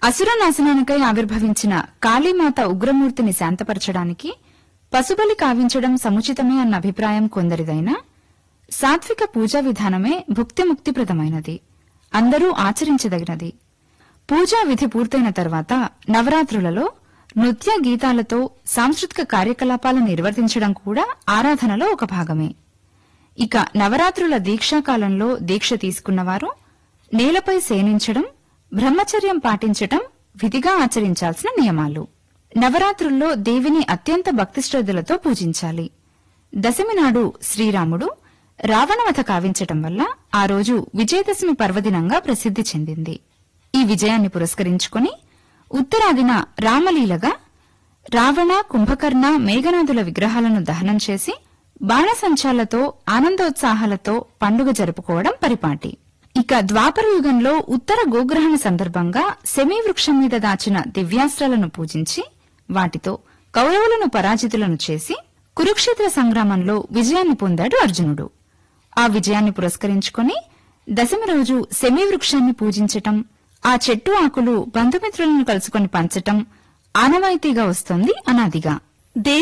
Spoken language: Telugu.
అసుర నాశనానికై ఆవిర్భవించిన కాళీమాత ఉగ్రమూర్తిని శాంతపరచడానికి పశుబలి కావించడం సముచితమే అన్న అభిప్రాయం కొందరిదైనా సాత్విక పూజా విధానమే భుక్తిముక్తిప్రదమైనది అందరూ ఆచరించదగినది పూజా విధి పూర్తయిన తర్వాత నవరాత్రులలో నృత్య గీతాలతో సాంస్కృతిక కార్యకలాపాలను నిర్వర్తించడం కూడా ఆరాధనలో ఒక భాగమే ఇక నవరాత్రుల దీక్షాకాలంలో దీక్ష తీసుకున్నవారు నేలపై సేనించడం బ్రహ్మచర్యం పాటించటం విధిగా ఆచరించాల్సిన నియమాలు నవరాత్రుల్లో దేవిని అత్యంత భక్తి శ్రద్ధలతో పూజించాలి దశమి నాడు శ్రీరాముడు రావణవధ కావించటం వల్ల ఆ రోజు విజయదశమి పర్వదినంగా ప్రసిద్ది చెందింది ఈ విజయాన్ని పురస్కరించుకుని ఉత్తరాదిన రామలీలగా రావణ కుంభకర్ణ మేఘనాథుల విగ్రహాలను దహనం చేసి బాణసంచాలతో ఆనందోత్సాహాలతో పండుగ జరుపుకోవడం పరిపాటి ఇక ద్వాపర యుగంలో ఉత్తర గోగ్రహణ సందర్భంగా శమీ వృక్షం మీద దాచిన దివ్యాస్త్రాలను పూజించి వాటితో కౌరవులను పరాజితులను చేసి కురుక్షేత్ర సంగ్రామంలో విజయాన్ని పొందాడు అర్జునుడు ఆ విజయాన్ని పురస్కరించుకుని దశమి రోజు శమీ వృక్షాన్ని పూజించటం ఆ చెట్టు ఆకులు బంధుమిత్రులను కలుసుకొని పంచటం ఆనవాయితీగా వస్తోంది అనాదిగా